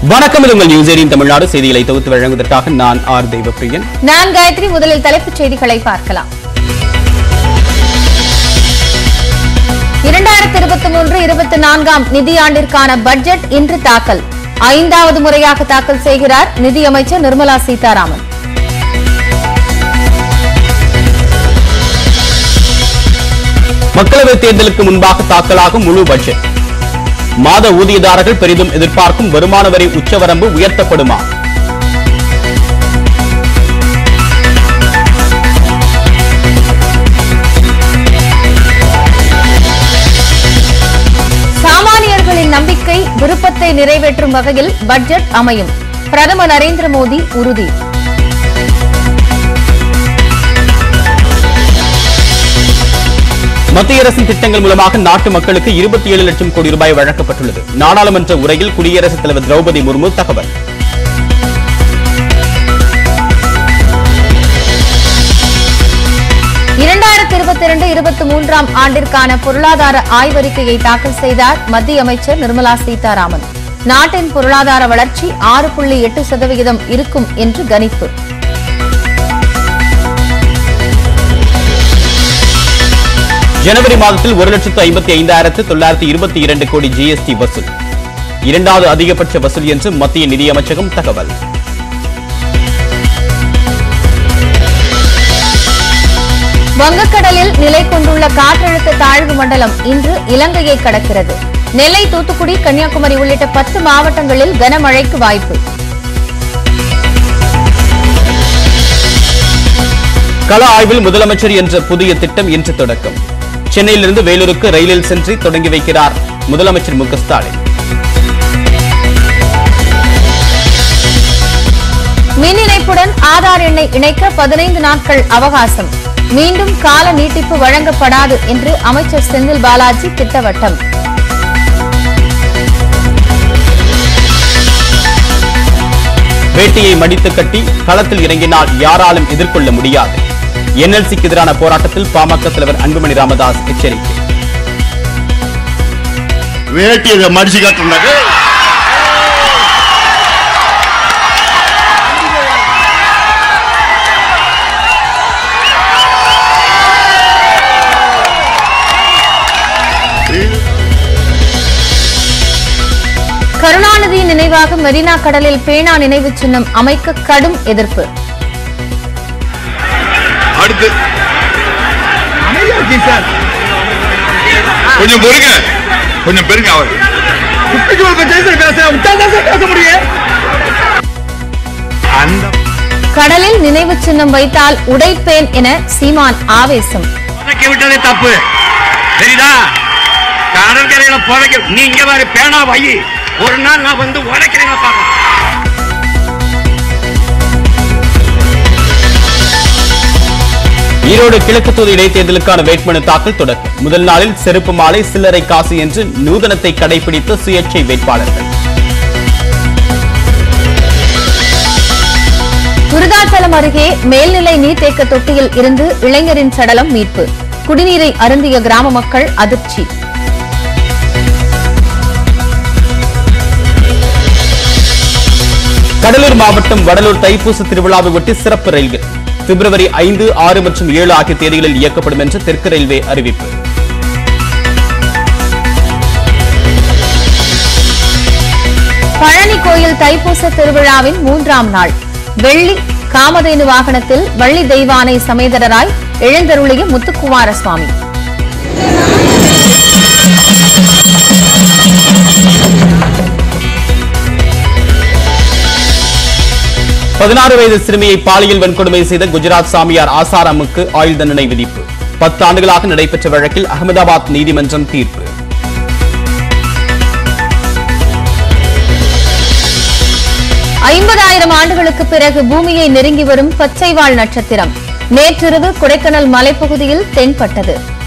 வணக்கம் இது உங்கள் நியூஸ் எயிட்டின் தமிழ்நாடு செய்திகளை தொகுத்து வழங்குவதற்காக நான் ஆர் தெய்வப்பிரியன் நான் காயத்ரி முதலில் தலைப்புச் செய்திகளை பார்க்கலாம் இரண்டாயிரத்தி இருபத்தி மூன்று இருபத்தி நான்காம் நிதியாண்டிற்கான பட்ஜெட் இன்று தாக்கல் ஐந்தாவது முறையாக தாக்கல் செய்கிறார் நிதியமைச்சர் நிர்மலா சீதாராமன் மக்களவைத் தேர்தலுக்கு முன்பாக தாக்கலாகும் முழு பட்ஜெட் மாத ஊதியதாரர்கள் பெரிதும் எதிர்பார்க்கும் வருமான வரி உச்சவரம்பு உயர்த்தப்படுமா சாமானியர்களின் நம்பிக்கை விருப்பத்தை நிறைவேற்றும் வகையில் பட்ஜெட் அமையும் பிரதமர் நரேந்திர மோடி உறுதி மத்திய அரசின் திட்டங்கள் மூலமாக நாட்டு மக்களுக்கு இருபத்தி ஏழு லட்சம் கோடி ரூபாய் வழங்கப்பட்டுள்ளது நாடாளுமன்ற உரையில் குடியரசுத் தலைவர் திரௌபதி முர்மு தகவல் இரண்டாயிரத்தி இருபத்தி இரண்டு இருபத்தி மூன்றாம் ஆண்டிற்கான பொருளாதார ஆய்வறிக்கையை தாக்கல் செய்தார் மத்திய அமைச்சர் நிர்மலா சீதாராமன் நாட்டின் பொருளாதார வளர்ச்சி ஆறு புள்ளி எட்டு சதவிகிதம் இருக்கும் என்று கணிப்பு ஜனவரி மாதத்தில் ஒரு லட்சத்து ஐம்பத்தி ஐந்தாயிரத்து தொள்ளாயிரத்தி இருபத்தி இரண்டு கோடி ஜிஎஸ்டி வசூல் இரண்டாவது அதிகபட்ச வசூல் என்று மத்திய நிதியமைச்சகம் தகவல் வங்கக்கடலில் நிலை கொண்டுள்ள காற்றழுத்த தாழ்வு மண்டலம் இன்று இலங்கையை கடக்கிறது நெல்லை தூத்துக்குடி கன்னியாகுமரி உள்ளிட்ட பத்து மாவட்டங்களில் கனமழைக்கு வாய்ப்பு கள ஆய்வில் முதலமைச்சர் என்ற புதிய திட்டம் இன்று தொடக்கம் சென்னையிலிருந்து வேலூருக்கு ரயிலில் சென்று தொடங்கி வைக்கிறார் முதலமைச்சர் மு க ஸ்டாலின் மின் இணைப்புடன் ஆதார் எண்ணை இணைக்க பதினைந்து நாட்கள் அவகாசம் மீண்டும் கால நீட்டிப்பு வழங்கப்படாது என்று அமைச்சர் செந்தில் பாலாஜி திட்டவட்டம் வேட்டியை மடித்து கட்டி களத்தில் இறங்கினால் யாராலும் எதிர்கொள்ள முடியாது என்எல்சிக்கு எதிரான போராட்டத்தில் பாமக தலைவர் அன்புமணி ராமதாஸ் எச்சரிக்கை வேட்டியை மடிச்சு காட்டுனாக்க கருணாநிதியின் நினைவாக மெரினா கடலில் பேனா நினைவு சின்னம் அமைக்க கடும் எதிர்ப்பு அடுத்து கொஞ்சம் பொறுங்க கொஞ்சம் பெருங்க அவர் அந்த கடலில் நினைவு சின்னம் வைத்தால் உடைப்பேன் என சீமான் ஆவேசம் புதைக்க விட்டதே தப்பு சரிதா கடற்கரையில புதைக்க நீ இங்க பாரு பேனா வை ஒரு நாள் நான் வந்து உடைக்கிறேன் பாருங்க ஈரோடு கிழக்கு தொகுதி இடைத்தேர்தலுக்கான வேட்புமனு தாக்கல் தொடக்கம் முதல் நாளில் செருப்பு மாலை சில்லறை காசு என்று நூதனத்தை கடைபிடித்த சுயேட்சை வேட்பாளர்கள் விருதாச்சலம் அருகே மேல்நிலை நீர்த்தேக்க தொட்டியில் இருந்து இளைஞரின் சடலம் மீட்பு குடிநீரை அருந்திய கிராம மக்கள் அதிர்ச்சி கடலூர் மாவட்டம் வடலூர் தைப்பூச திருவிழாவை ஒட்டி சிறப்பு ரயில்கள் பிப்ரவரி ஐந்து ஆறு மற்றும் ஏழு ஆகிய தேதிகளில் இயக்கப்படும் என்று தெற்கு ரயில்வே அறிவிப்பு பழனி கோயில் தைப்பூச திருவிழாவின் மூன்றாம் நாள் வெள்ளி காமதேனு வாகனத்தில் வள்ளி தெய்வானை சமேதரராய் எழுந்தருளிய முத்துக்குமார சுவாமி பதினாறு வயது சிறுமியை பாலியல் வன்கொடுமை செய்த குஜராத் சாமியார் ஆசாராமுக்கு ஆயுள் தண்டனை விதிப்பு பத்து ஆண்டுகளாக நடைபெற்ற வழக்கில் அகமதாபாத் நீதிமன்றம் தீர்ப்பு ஐம்பதாயிரம் ஆண்டுகளுக்கு பிறகு பூமியை நெருங்கி வரும் பச்சைவால் நட்சத்திரம் நேற்றிரவு கொடைக்கானல் மலைப்பகுதியில் தென்பட்டது